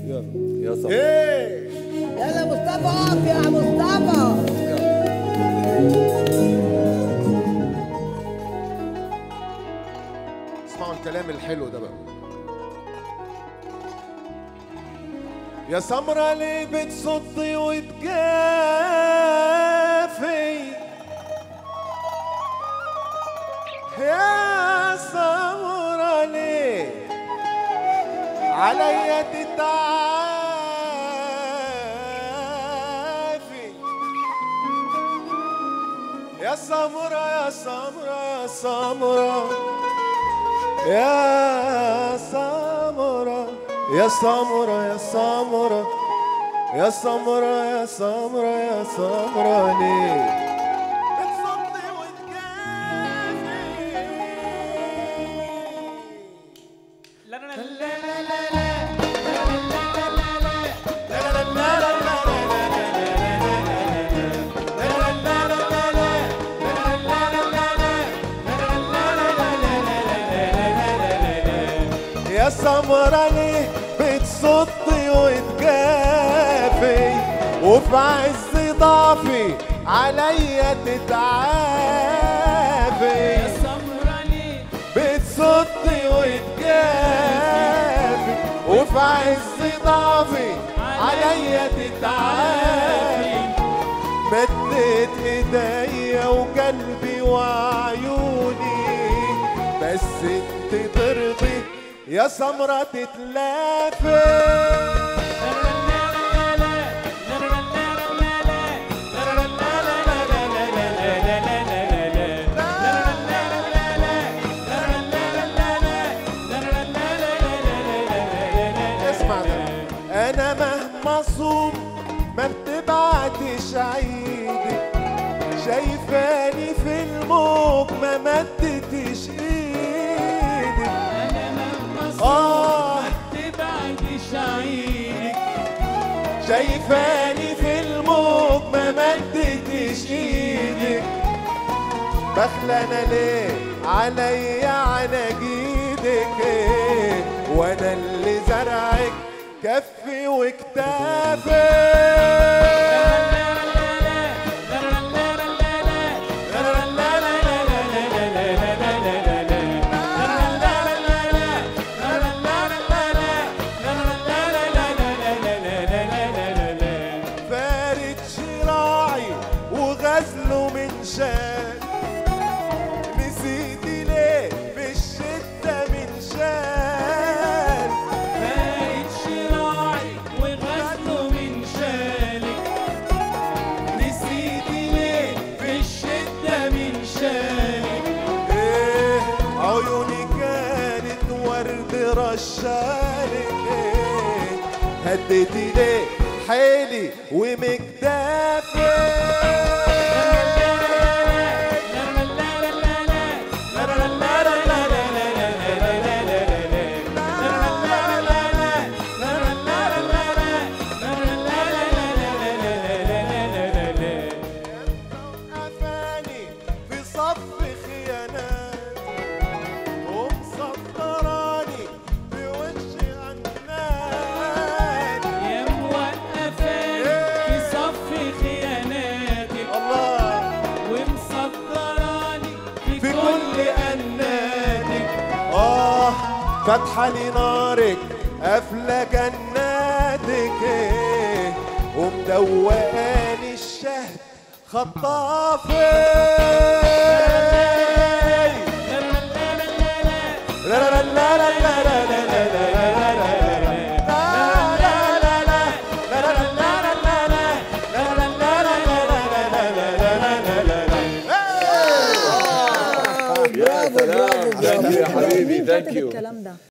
يلا يا صاحبي ايه يلا مصطفى اقف يا مصطفى اسمعوا الكلام الحلو ده بقى يا سمرة ليه بتصدي وتجافي يا سمرة ليه عليا تتعافي يا سمرة يا سمرة يا سمرة يا سمرة يا سمرة يا سمرة يا سمرة يا سمرة يا سمرة ليه بتصدي وتجافي يا سمرة ليه بتصدي وتجافي وفي عز ضعفي عليا تتعافي بتصدي وتجافي وفي عز ضعفي عليا تتعافي مدت ايديا وقلبي وعيوني بس انت ترضي يا سمرة تتلافي اسمع ده انا مهما صوم ما بتبعتش عيدك شايفاني في الموج ما مدتش ايدك اه شايفاني في الموج ما مدتش ايدك بخلى انا ليه عليا عناجيدك إيه؟ وانا اللي زرعك كفي وكتافي فارد شراعي وغزله من شان نسيتي ليه في الشدة من شان ايه عيوني كانت ورد رشالك ايه هديتي ليه حيلي ومكتافي أفاني في صف خيانات ومسطراني في وش عناد الله في كل أنادك آه فاتحة لي نارك قافلة جناتك إيه ومدوقاني الشهد خطافي لا لا لا لا لا لا لا لا لا لا يا سلام ثانك يو يا حبيبي ثانك فاكر يو الكلام ده